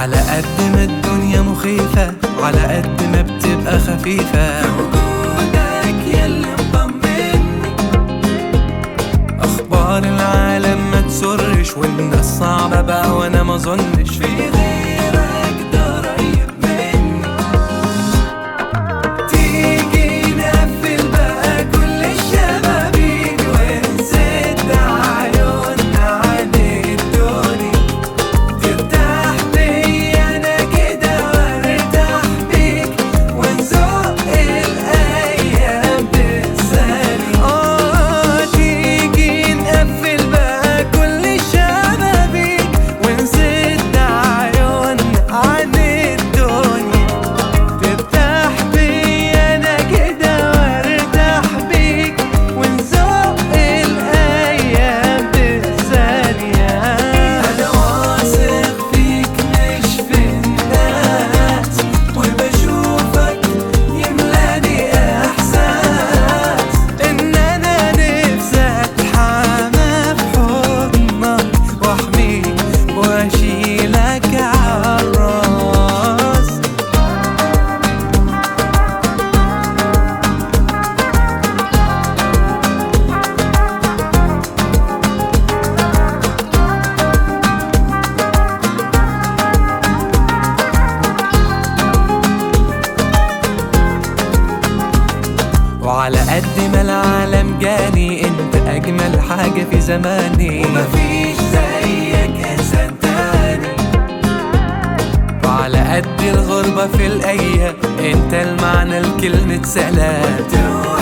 وعلى قد ما الدنيا مخيفة على قد ما بتبقى خفيفة وجودك يلي مطمني اخبار العالم ما تسرش والناس صعبة بقى وانا ما اظنش في غيرك ده قريب مني تيجي نقفل بقى كل الشبابيك ونسد عيوننا عن الدنيا ترتاح بيا انا كده وارتاح بيك ونزق الايام بالثانية اه تيجي نقفل بقى كل الشبابيك ونسد عيوننا عن الدنيا ترتاح بيا انا كده وارتاح بيك ونزق الايام بالثانية انا واثق فيك مش في الناس وبشوفك يملاني احساس ان انا نفسي اتحمى في حضنك واحميك واشيلك عالراس وعلى قد ما العالم جاني انت اجمل حاجة في زماني ومفيش زيك انسان تاني وعلى قد الغربة في الايام انت المعنى لكلمة سلام تروح